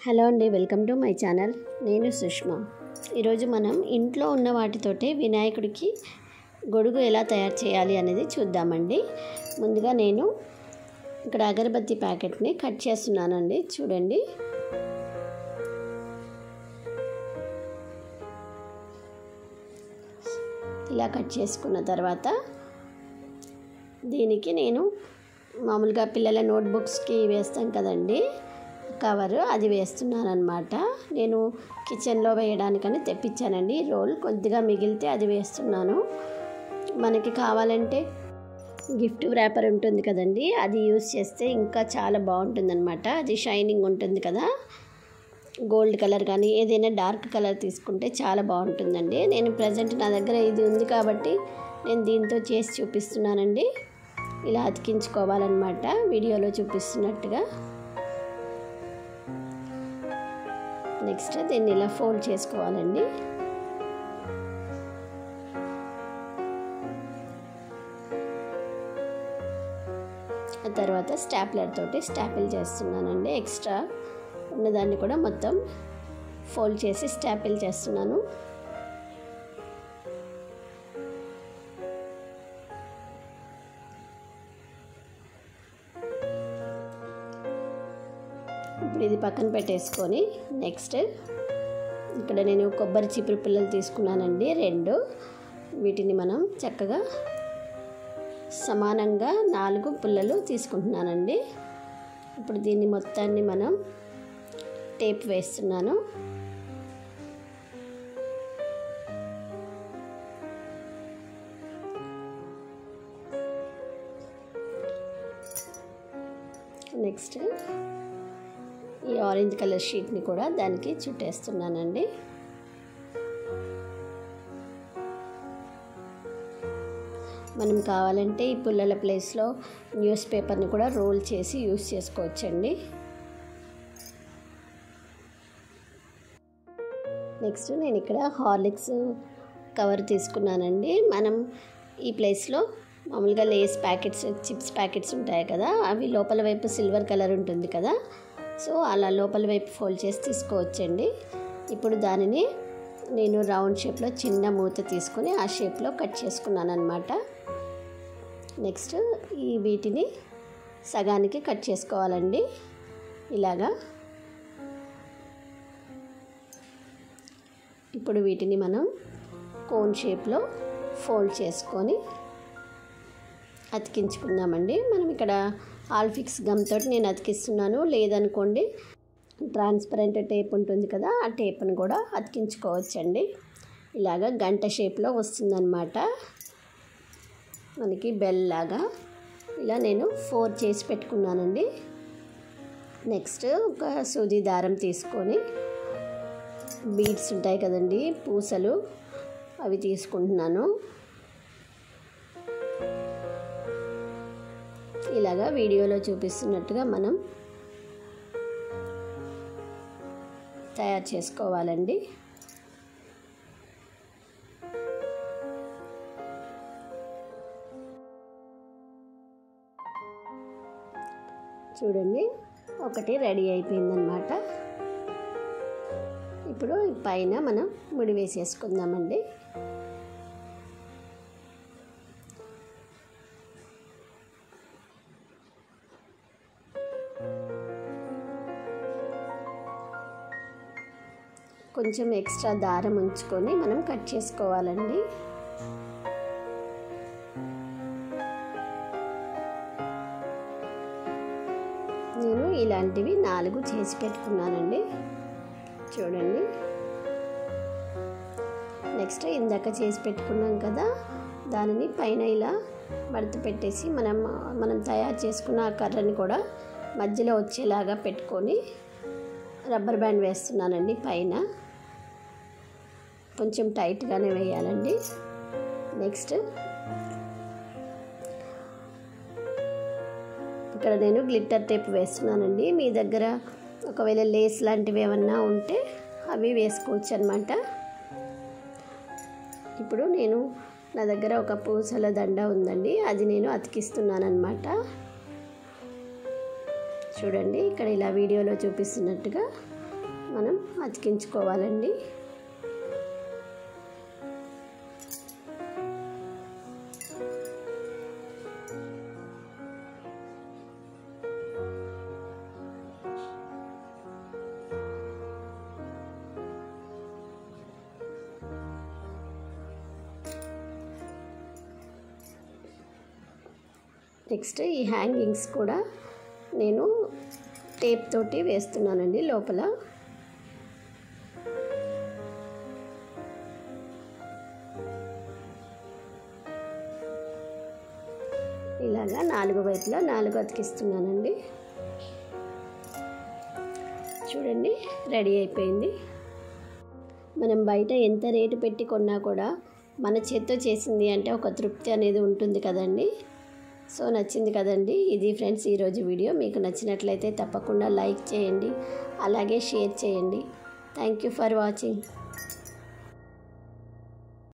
hello అండి welcome to my channel నేను సుష్మా ఈరోజు మనం ఇంట్లో ఉన్న వాటితోటే వినాయకుడికి గొడుగు ఎలా తయారు చేయాలి అనేది చూద్దామండి ముందుగా నేను ఇక్కడ అగరబత్తి ప్యాకెట్ని కట్ చేస్తున్నానండి చూడండి ఇలా కట్ చేసుకున్న తర్వాత దీనికి నేను మామూలుగా పిల్లల నోట్బుక్స్కి వేస్తాం కదండి కవర్ అది వేస్తున్నాను అనమాట నేను కిచెన్లో వేయడానికని తెప్పించానండి రోల్ కొద్దిగా మిగిలితే అది వేస్తున్నాను మనకి కావాలంటే గిఫ్ట్ ర్యాపర్ ఉంటుంది కదండి అది యూస్ చేస్తే ఇంకా చాలా బాగుంటుందన్నమాట అది షైనింగ్ ఉంటుంది కదా గోల్డ్ కలర్ కానీ ఏదైనా డార్క్ కలర్ తీసుకుంటే చాలా బాగుంటుందండి నేను ప్రజెంట్ నా దగ్గర ఇది ఉంది కాబట్టి నేను దీంతో చేసి చూపిస్తున్నానండి ఇలా అతికించుకోవాలన్నమాట వీడియోలో చూపిస్తున్నట్టుగా నెక్స్ట్ దీన్ని ఇలా ఫోల్డ్ చేసుకోవాలండి ఆ తర్వాత స్టాప్లర్ తోటి స్టాపిల్ చేస్తున్నానండి ఎక్స్ట్రా ఉన్నదాన్ని కూడా మొత్తం ఫోల్డ్ చేసి స్టాపిల్ చేస్తున్నాను ఇప్పుడు ఇది పక్కన పెట్టేసుకొని నెక్స్ట్ ఇక్కడ నేను కొబ్బరి చీపురు పిల్లలు తీసుకున్నానండి రెండు వీటిని మనం చక్కగా సమానంగా నాలుగు పుల్లలు తీసుకుంటున్నానండి ఇప్పుడు దీన్ని మొత్తాన్ని మనం టేప్ వేస్తున్నాను నెక్స్ట్ ఈ ఆరెంజ్ కలర్ షీట్ని కూడా దానికి చుట్టేస్తున్నానండి మనం కావాలంటే ఈ పుల్లల ప్లేస్లో న్యూస్ పేపర్ని కూడా రోల్ చేసి యూస్ చేసుకోవచ్చండి నెక్స్ట్ నేను ఇక్కడ హార్లిక్స్ కవర్ తీసుకున్నానండి మనం ఈ ప్లేస్లో మామూలుగా లేస్ ప్యాకెట్స్ చిప్స్ ప్యాకెట్స్ ఉంటాయి కదా అవి లోపల వైపు సిల్వర్ కలర్ ఉంటుంది కదా సో అలా లోపల వైపు ఫోల్డ్ చేసి తీసుకోవచ్చండి ఇప్పుడు దానిని నేను రౌండ్ షేప్లో చిన్న మూత తీసుకొని ఆ షేప్లో కట్ చేసుకున్నాను అనమాట నెక్స్ట్ ఈ వీటిని సగానికి కట్ చేసుకోవాలండి ఇలాగా ఇప్పుడు వీటిని మనం కోన్ షేప్లో ఫోల్డ్ చేసుకొని అతికించుకుందామండి మనం ఇక్కడ ఆల్ఫిక్స్ గమ్ తోటి నేను అతికిస్తున్నాను లేదనుకోండి ట్రాన్స్పరెంట్ టేప్ ఉంటుంది కదా ఆ టేప్ని కూడా అతికించుకోవచ్చండి ఇలాగ గంట షేప్లో వస్తుందన్నమాట మనకి బెల్ లాగా ఇలా నేను ఫోర్ చేసి పెట్టుకున్నానండి నెక్స్ట్ ఒక సూది దారం తీసుకొని బీడ్స్ ఉంటాయి కదండి పూసలు అవి తీసుకుంటున్నాను ఇలాగా వీడియోలో చూపిస్తున్నట్టుగా మనం తయారు చేసుకోవాలండి చూడండి ఒకటి రెడీ అయిపోయిందనమాట ఇప్పుడు పైన మనం ముడి వేసేసుకుందామండి కొంచెం ఎక్స్ట్రా దారం ఉంచుకొని మనం కట్ చేసుకోవాలండి నేను ఇలాంటివి నాలుగు చేసి పెట్టుకున్నానండి చూడండి నెక్స్ట్ ఇందాక చేసి పెట్టుకున్నాం కదా దానిని పైన ఇలా మడత పెట్టేసి మనం మనం తయారు చేసుకున్న ఆ కర్రని కూడా మధ్యలో వచ్చేలాగా పెట్టుకొని రబ్బర్ బ్యాండ్ వేస్తున్నానండి పైన కొంచెం టైట్గానే వేయాలండి నెక్స్ట్ ఇక్కడ నేను గ్లిట్టర్ టేప్ వేస్తున్నానండి మీ దగ్గర ఒకవేళ లేస్ లాంటివి ఏమన్నా ఉంటే అవి వేసుకోవచ్చు అనమాట ఇప్పుడు నేను నా దగ్గర ఒక పూసల దండ ఉందండి అది నేను అతికిస్తున్నాను అనమాట చూడండి ఇక్కడ ఇలా వీడియోలో చూపిస్తున్నట్టుగా మనం అతికించుకోవాలండి నెక్స్ట్ ఈ హ్యాంగింగ్స్ కూడా నేను టేప్ తోటి వేస్తున్నానండి లోపల ఇలాగా నాలుగు వైపులా నాలుగు అతికిస్తున్నానండి చూడండి రెడీ అయిపోయింది మనం బయట ఎంత రేటు పెట్టి కొన్నా కూడా మన చేత్తో చేసింది అంటే ఒక తృప్తి అనేది ఉంటుంది కదండి సో నచ్చింది కదండి ఇది ఫ్రెండ్స్ ఈరోజు వీడియో మీకు నచ్చినట్లయితే తప్పకుండా లైక్ చేయండి అలాగే షేర్ చేయండి థ్యాంక్ యూ ఫర్ వాచింగ్